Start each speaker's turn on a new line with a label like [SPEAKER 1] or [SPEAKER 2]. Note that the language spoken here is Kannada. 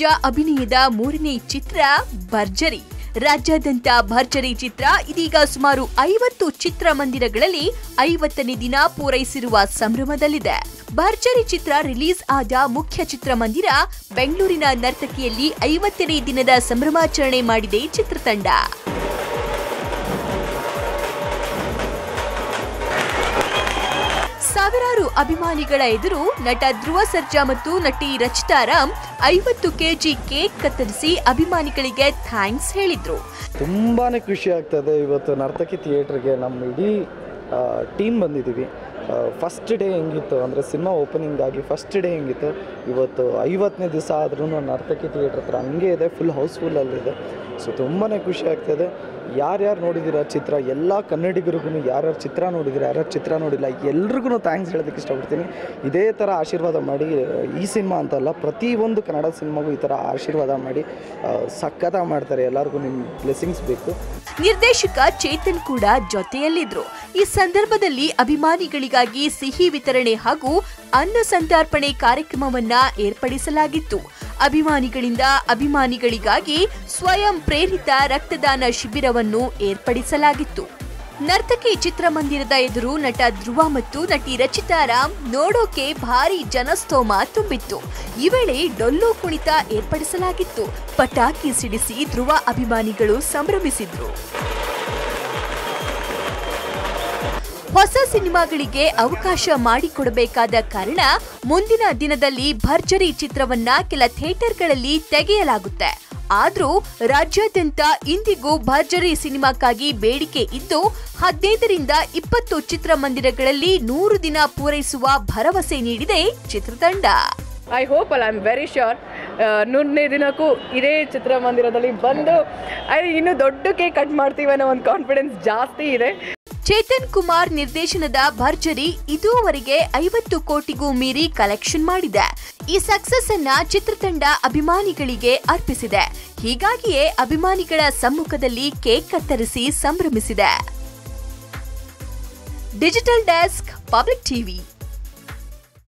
[SPEAKER 1] ಸರ್ಜಾ ಅಭಿನಯದ ಮೂರನೇ ಚಿತ್ರ ಭರ್ಜರಿ ರಾಜ್ಯಾದ್ಯಂತ ಭರ್ಜರಿ ಚಿತ್ರ ಇದೀಗ ಸುಮಾರು ಐವತ್ತು ಚಿತ್ರಮಂದಿರಗಳಲ್ಲಿ ಐವತ್ತನೇ ದಿನ ಪೂರೈಸಿರುವ ಸಂಭ್ರಮದಲ್ಲಿದೆ ಭರ್ಜರಿ ಚಿತ್ರ ರಿಲೀಸ್ ಆದ ಮುಖ್ಯ ಚಿತ್ರಮಂದಿರ ಬೆಂಗಳೂರಿನ ನರ್ತಕಿಯಲ್ಲಿ ಐವತ್ತನೇ ದಿನದ ಸಂಭ್ರಮಾಚರಣೆ ಮಾಡಿದೆ ಚಿತ್ರತಂಡ ಸಾವಿರಾರು ಅಭಿಮಾನಿಗಳ ಎದುರು ನಟ ಧ್ರುವ ಸರ್ಜಾ ಮತ್ತು ನಟಿ ರಚಿತಾ ರಾಮ್ ಐವತ್ತು ಕೆಜಿ ಕೇಕ್ ಕತ್ತರಿಸಿ ಅಭಿಮಾನಿಗಳಿಗೆ ಥ್ಯಾಂಕ್ಸ್ ಹೇಳಿದ್ರು
[SPEAKER 2] ತುಂಬಾ ಖುಷಿ ಆಗ್ತದೆ ಇವತ್ತು ನರ್ತಕಿ ಥಿಯೇಟ್ರಿಗೆ ನಮ್ಮ ಇಡೀ ಟೀಮ್ ಬಂದಿದ್ದೀವಿ ಫಸ್ಟ್ ಡೇ ಹೆಂಗಿತ್ತು ಅಂದರೆ ಸಿನಿಮಾ ಓಪನಿಂಗ್ ಆಗಿ ಫಸ್ಟ್ ಡೇ ಹೆಂಗಿತ್ತು ಇವತ್ತು ಐವತ್ತನೇ ದಿವಸ ಆದ್ರೂ ನರ್ತಕಿ ಥಿಯೇಟ್ರ್ ಹತ್ರ ಹಂಗೆ ಇದೆ ಫುಲ್ ಹೌಸ್ಫುಲ್ಲಲ್ಲಿದೆ ಸೊ ತುಂಬಾ ಖುಷಿ ಆಗ್ತದೆ ಯಾರ್ಯಾರು ನೋಡಿದ್ದೀರ ಚಿತ್ರ ಎಲ್ಲ ಕನ್ನಡಿಗರಿಗೂ ಯಾರ್ಯಾರು ಚಿತ್ರ ನೋಡಿದ್ದೀರ ಯಾರ್ಯಾರು ಚಿತ್ರ ನೋಡಿಲ್ಲ ಎಲ್ರಿಗೂ ಥ್ಯಾಂಕ್ಸ್ ಹೇಳೋದಕ್ಕೆ ಇಷ್ಟಪಡ್ತೀನಿ ಇದೇ ಥರ ಆಶೀರ್ವಾದ ಮಾಡಿ ಈ ಸಿನಿಮಾ ಅಂತಲ್ಲ ಪ್ರತಿಯೊಂದು ಕನ್ನಡ ಸಿನಿಮಾಗೂ ಈ ಥರ ಆಶೀರ್ವಾದ ಮಾಡಿ ಸಖತ್ತಾಗಿ ಮಾಡ್ತಾರೆ ಎಲ್ಲರಿಗೂ ನಿಮ್ಮ ಬ್ಲೆಸ್ಸಿಂಗ್ಸ್ ಬೇಕು
[SPEAKER 1] ನಿರ್ದೇಶಕ ಚೇತನ್ ಕೂಡ ಜೊತೆಯಲ್ಲಿದ್ರು ಈ ಸಂದರ್ಭದಲ್ಲಿ ಅಭಿಮಾನಿಗಳಿಗಾಗಿ ಸಿಹಿ ವಿತರಣೆ ಹಾಗೂ ಅನ್ನ ಸಂತರ್ಪಣೆ ಕಾರ್ಯಕ್ರಮವನ್ನ ಏರ್ಪಡಿಸಲಾಗಿತ್ತು ಅಭಿಮಾನಿಗಳಿಂದ ಅಭಿಮಾನಿಗಳಿಗಾಗಿ ಸ್ವಯಂ ಪ್ರೇರಿತ ರಕ್ತದಾನ ಶಿಬಿರವನ್ನು ಏರ್ಪಡಿಸಲಾಗಿತ್ತು ನರ್ತಕಿ ಚಿತ್ರಮಂದಿರದ ಎದುರು ನಟ ಧ್ರುವ ಮತ್ತು ನಟಿ ರಚಿತಾ ರಾಮ್ ನೋಡೋಕೆ ಭಾರಿ ಜನಸ್ತೋಮ ತುಂಬಿತ್ತು ಈ ವೇಳೆ ಡೊಳ್ಳು ಕುಣಿತ ಏರ್ಪಡಿಸಲಾಗಿತ್ತು ಪಟಾಕಿ ಸಿಡಿಸಿ ಧ್ರುವ ಅಭಿಮಾನಿಗಳು ಸಂಭ್ರಮಿಸಿದ್ರು ಹೊಸ ಸಿನಿಮಾಗಳಿಗೆ ಅವಕಾಶ ಮಾಡಿಕೊಡಬೇಕಾದ ಕಾರಣ ಮುಂದಿನ ದಿನದಲ್ಲಿ ಭರ್ಜರಿ ಚಿತ್ರವನ್ನ ಕೆಲ ಥಿಯೇಟರ್ಗಳಲ್ಲಿ ತೆಗೆಯಲಾಗುತ್ತೆ ಆದ್ರೂ ರಾಜ್ಯಾದ್ಯಂತ ಇಂದಿಗೂ ಭರ್ಜರಿ ಸಿನಿಮಾಕ್ಕಾಗಿ ಬೇಡಿಕೆ ಇದ್ದು ಹದಿನೈದರಿಂದ ಇಪ್ಪತ್ತು ಚಿತ್ರಮಂದಿರಗಳಲ್ಲಿ ನೂರು ದಿನ ಪೂರೈಸುವ ಭರವಸೆ ನೀಡಿದೆ ಚಿತ್ರತಂಡ
[SPEAKER 3] ಐ ಹೋಪ್ ಅಲ್ಲ ಐ ಆಮ್ ವೆರಿ ಶ್ಯೂರ್ ನೂರನೇ ದಿನಕ್ಕೂ ಇದೇ ಚಿತ್ರಮಂದಿರದಲ್ಲಿ ಬಂದು ಐ ಇನ್ನೂ ದೊಡ್ಡ ಕೇಕ್ ಕಟ್ ಮಾಡ್ತೀವಿ ಅನ್ನೋ ಒಂದು ಕಾನ್ಫಿಡೆನ್ಸ್ ಜಾಸ್ತಿ ಇದೆ
[SPEAKER 1] ಚೇತನ್ ಕುಮಾರ್ ನಿರ್ದೇಶನದ ಭರ್ಜರಿ ಇದುವರೆಗೆ ಐವತ್ತು ಕೋಟಿಗೂ ಮೀರಿ ಕಲೆಕ್ಷನ್ ಮಾಡಿದೆ ಈ ಸಕ್ಸಸ್ ಅನ್ನ ಚಿತ್ರತಂಡ ಅಭಿಮಾನಿಗಳಿಗೆ ಅರ್ಪಿಸಿದೆ ಹೀಗಾಗಿಯೇ ಅಭಿಮಾನಿಗಳ ಸಮ್ಮುಖದಲ್ಲಿ ಕೇಕ್ ಕತ್ತರಿಸಿ ಸಂಭ್ರಮಿಸಿದೆ ಡಿಜಿಟಲ್ ಡೆಸ್ಕ್ ಪಬ್ಲಿಕ್ ಟಿವಿ